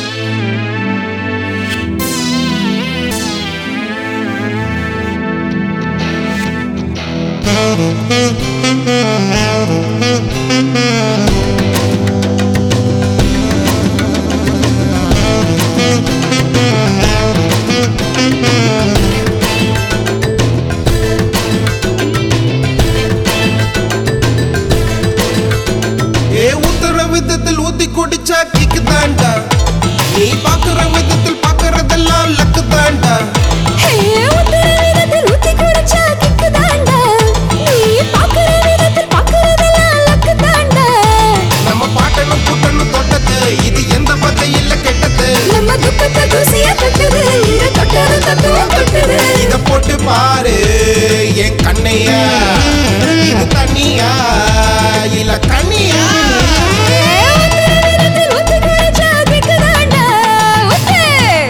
ஏ உத்தர விதத்தில் ஊத்தி குடிச்சா கிக்கு தாண்டா நீ பாக்குற விதத்தில் பாக்குறதெல்லாம் லக்கு தாண்டா ஹே உத்தர விதத்தில் ஊத்தி குடிச்சா கிக்கு தாண்டா நீ பாக்குற விதத்தில் பாக்குறதெல்லாம் லக்கு தாண்டா நம்ம பாட்டனும் கூட்டனும் தொட்டது இது எந்த பத்தையில கெட்டது நம்ம துக்கத்தை தூசியா தொட்டது இர தொட்டது தத்துவம் தொட்டது இத போட்டு பாரு என் கண்ணைய இது தண்ணியா இல்ல கண்ணியா ஹே உத்தர விதத்தில் ஊத்தி குடிச்சா கிக்கு தாண்டா ஊத்து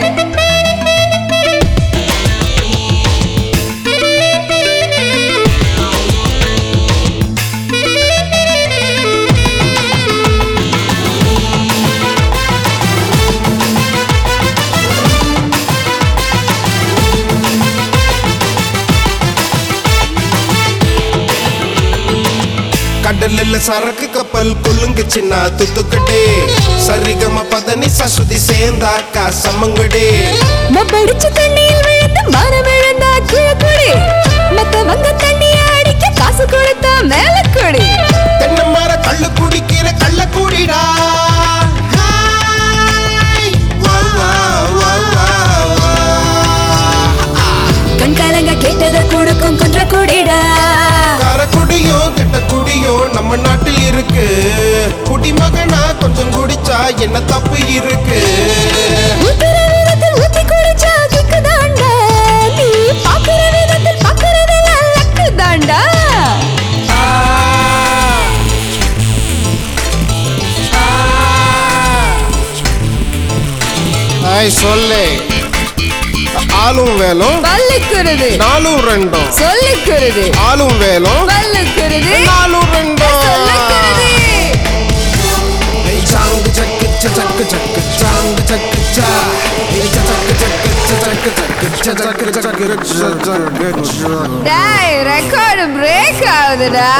கடல்ல சரக்கு கப்பல் கொல்லுங்க சின்ன துத்துக்கடே சரிகம பதனி சசுதி சேர்ந்தாக்கா சம்மங்கடே மப்படிச்ச தண்ணியில் விழுந்து மரம் விழுந்தா கிழக்குடி மத்த வங்க தண்ணிய அடிக்க காசு கொடுத்தா மேல குடி தென்னை மர கள்ளு குடிக்கிற கள்ள குடிடா ஹாய். வா, வா, வா, வா, வா. கண்காலங்க கேட்டத கொடுக்கும் கொன்ற குடிடா கார குடியோ கெட்ட குடியோ நம்ம நாட்டில் இருக்கு குடிமகனா கொஞ்சம் குடிச்சா என்ன தப்பு இருக்கு ஊத்துற விதத்தில் ஊத்தி குடிச்சா கிக்கு தாண்டா நீ பாக்குற விதத்தில் பாக்குறதெல்லாம் லக்கு தாண்டா ஆ. ஆ. ஹாய் சொல்லு ஆளும் வேலும் பல்லுக்குருது நாலும் ரெண்டும் சொல்லுக்குருது ஆளும் வேலும் பல்லுக்குருது நாலும் ரெண்டும் சொல்லுக்குருது சாங்கு சக்கு சக்கு சக்கு சாங்கு சக்கு சா சக்கு சக்கு சக்கு சக்கு சக்கு சக்கு டேய் ரெக்கார்டு பிரேக் ஆகுதுடா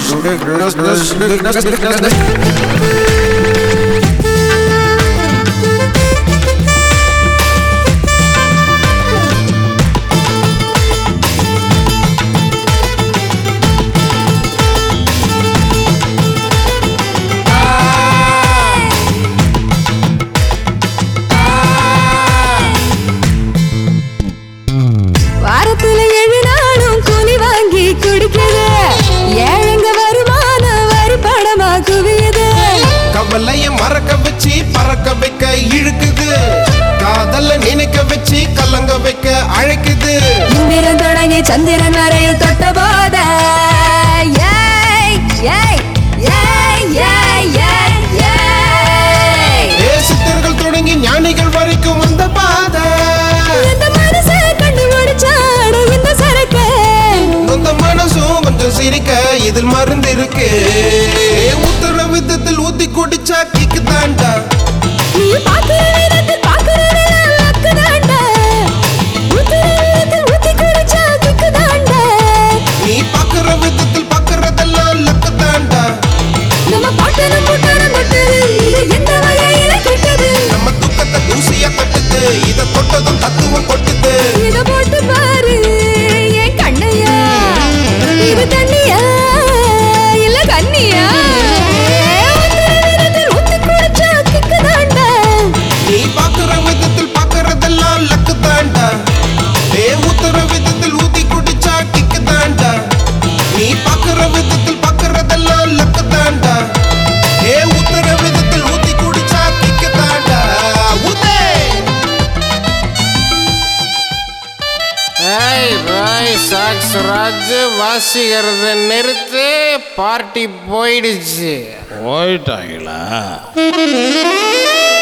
வாரத்துல ஏழு நாளும் கூலி வாங்கி குடிக்குது ஏழுங்க வருமானம் வரி படமா குவியுது கவலைய மறக்க வச்சு பறக்க வைக்க இழுக்குது காதல நினைக்க வச்சு கலங்க வைக்க அழைக்குது இந்திரன் தொடங்கி சந்திரன் வரையில் தொட்ட போத ஏய், ஏய், ஏய், ஏய், ஏய், ஏய். ஏ சித்தர்கள் தொடங்கி ஞானிகள் வரைக்கும் வந்த பாதை இந்த மனசை கண்டுபிடிச்சாட இந்த சரக்கு நொந்த மனசும் கொஞ்சம் சிரிக்க இதில் மருந்து இருக்கு ஏ உத்தர விதத்தில் ஊத்தி குடிச்சா கிக்கு தாண்டா நீ பாக்குற விதத்தில் பாக்குறதெல்லாம் லக்கு தாண்டா ஊத்துற விதத்தில் ஊத்தி குடிச்சா கிக்கு தாண்டா நீ பாக்குற விதத்தில் பாக்குறதெல்லாம் லக்கு தாண்டா நம்ம பாட்டனும் கூட்டனும் தொட்டது இது எந்த வகையில கெட்டது நம்ம துக்கத்தை தூசியா தட்டுது இத தொட்டதும் தத்துவம் கொட்டுது இத போட்டு பாரு என் கண்ணையா இது தண்ணியா இல்ல கண்ணியா ஊத்துற விதத்தில் ஊத்தி குடிச்சா கிக்கு தாண்டா நீ பாக்குற விதத்தில் பாக்குறதெல்லாம் லக்கு தாண்டா ஏ உத்தர விதத்தில் ஊத்தி குடிச்சா கிக்கு தாண்டா நீ பாக்குற விதத்தில் பாக்குறதெல்லாம் லக்கு தாண்டா ஏ உத்தர விதத்தில் ஊத்தி குடிச்சா கிக்கு தாண்டா ஊத்தே ஏய் ராய் சாக்ஸ் ராஜ் வாசிக்கிறத நிறுத்து பார்ட்டி போயிடுச்சு போயிட்டாங்களா